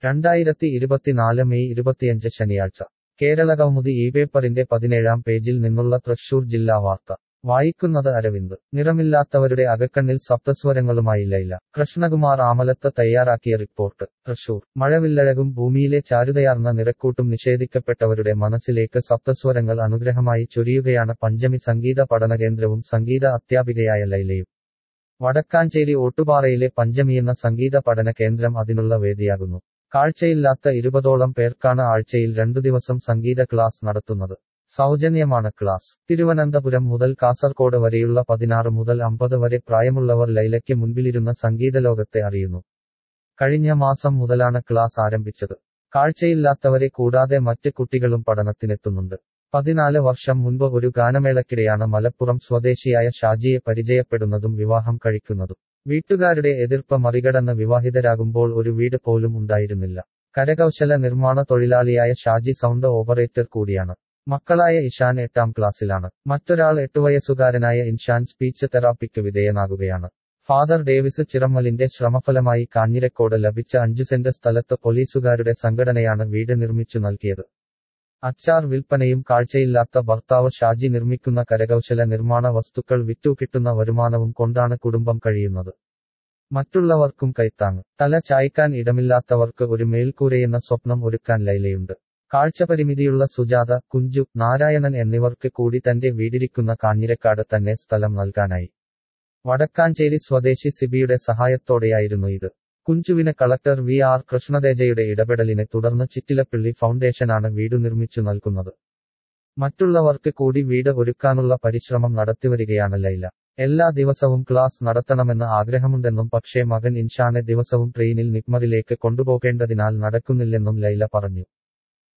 രണ്ടായിരത്തി ഇരുപത്തിനാല് മെയ് ഇരുപത്തിയഞ്ച് ശനിയാഴ്ച കേരളകൗമുദി ഈ പേപ്പറിന്റെ പതിനേഴാം പേജിൽ നിന്നുള്ള തൃശൂർ ജില്ലാ വാർത്ത വായിക്കുന്നത് അരവിന്ദ് നിറമില്ലാത്തവരുടെ അകക്കണ്ണിൽ സപ്തസ്വരങ്ങളുമായി ലൈല കൃഷ്ണകുമാർ ആമലത്ത് തയ്യാറാക്കിയ റിപ്പോർട്ട് തൃശൂർ മഴവില്ലഴകും ഭൂമിയിലെ ചാരുതയാർന്ന നിറക്കൂട്ടും നിഷേധിക്കപ്പെട്ടവരുടെ മനസ്സിലേക്ക് സപ്തസ്വരങ്ങൾ അനുഗ്രഹമായി ചൊരിയുകയാണ് പഞ്ചമി സംഗീത പഠനകേന്ദ്രവും സംഗീത അധ്യാപികയായ ലൈലയും വടക്കാഞ്ചേരി ഓട്ടുപാറയിലെ പഞ്ചമിയെന്ന സംഗീത പഠന കേന്ദ്രം അതിനുള്ള വേദിയാകുന്നു കാഴ്ചയില്ലാത്ത ഇരുപതോളം പേർക്കാണ് ആഴ്ചയിൽ രണ്ടു ദിവസം സംഗീത ക്ലാസ് നടത്തുന്നത് സൗജന്യമാണ് ക്ലാസ് തിരുവനന്തപുരം മുതൽ കാസർകോട് വരെയുള്ള പതിനാറ് മുതൽ അമ്പത് വരെ പ്രായമുള്ളവർ ലൈലയ്ക്ക് മുൻപിലിരുന്ന സംഗീത ലോകത്തെ അറിയുന്നു കഴിഞ്ഞ മാസം മുതലാണ് ക്ലാസ് ആരംഭിച്ചത് കാഴ്ചയില്ലാത്തവരെ കൂടാതെ മറ്റ് കുട്ടികളും പഠനത്തിനെത്തുന്നുണ്ട് പതിനാല് വർഷം മുൻപ് ഒരു ഗാനമേളക്കിടെയാണ് മലപ്പുറം സ്വദേശിയായ ഷാജിയെ പരിചയപ്പെടുന്നതും വിവാഹം കഴിക്കുന്നതും വീട്ടുകാരുടെ എതിർപ്പ് മറികടന്ന് വിവാഹിതരാകുമ്പോൾ ഒരു വീട് പോലും ഉണ്ടായിരുന്നില്ല കരകൗശല നിർമ്മാണ തൊഴിലാളിയായ ഷാജി സൗണ്ട് ഓപ്പറേറ്റർ കൂടിയാണ് മക്കളായ ഇഷാൻ എട്ടാം ക്ലാസ്സിലാണ് മറ്റൊരാൾ എട്ടുവയസ്സുകാരനായ ഇൻഷാൻ സ്പീച്ച് തെറാപ്പിക്ക് വിധേയനാകുകയാണ് ഫാദർ ഡേവിസ് ചിറമ്മലിന്റെ ശ്രമഫലമായി കാഞ്ഞിരക്കോട് ലഭിച്ച അഞ്ചു സെന്റ് സ്ഥലത്ത് പോലീസുകാരുടെ സംഘടനയാണ് വീട് നിർമ്മിച്ചു നൽകിയത് അച്ചാർ വിൽപ്പനയും കാഴ്ചയില്ലാത്ത ഭർത്താവ് ഷാജി നിർമ്മിക്കുന്ന കരകൗശല നിർമ്മാണ വസ്തുക്കൾ വിറ്റു കിട്ടുന്ന വരുമാനവും കൊണ്ടാണ് കുടുംബം കഴിയുന്നത് മറ്റുള്ളവർക്കും കൈത്താങ് തല ചായ്ക്കാൻ ഇടമില്ലാത്തവർക്ക് ഒരു മേൽക്കൂരയെന്ന സ്വപ്നം ഒരുക്കാൻ ലൈലയുണ്ട് കാഴ്ചപരിമിതിയുള്ള സുജാത കുഞ്ചു നാരായണൻ എന്നിവർക്ക് കൂടി തന്റെ വീടിരിക്കുന്ന കാഞ്ഞിരക്കാട് തന്നെ സ്ഥലം നൽകാനായി വടക്കാഞ്ചേരി സ്വദേശി സിബിയുടെ സഹായത്തോടെയായിരുന്നു ഇത് കുഞ്ചുവിന് കളക്ടർ വി ആർ കൃഷ്ണതേജയുടെ ഇടപെടലിനെ തുടർന്ന് ചിറ്റിലപ്പിള്ളി ഫൗണ്ടേഷനാണ് വീട് നിർമ്മിച്ചു നൽകുന്നത് മറ്റുള്ളവർക്ക് കൂടി വീട് ഒരുക്കാനുള്ള പരിശ്രമം നടത്തിവരികയാണ് ലൈല എല്ലാ ദിവസവും ക്ലാസ് നടത്തണമെന്ന് ആഗ്രഹമുണ്ടെന്നും പക്ഷേ മകൻ ഇൻഷാനെ ദിവസവും ട്രെയിനിൽ നിക്മറിലേക്ക് കൊണ്ടുപോകേണ്ടതിനാൽ നടക്കുന്നില്ലെന്നും ലൈല പറഞ്ഞു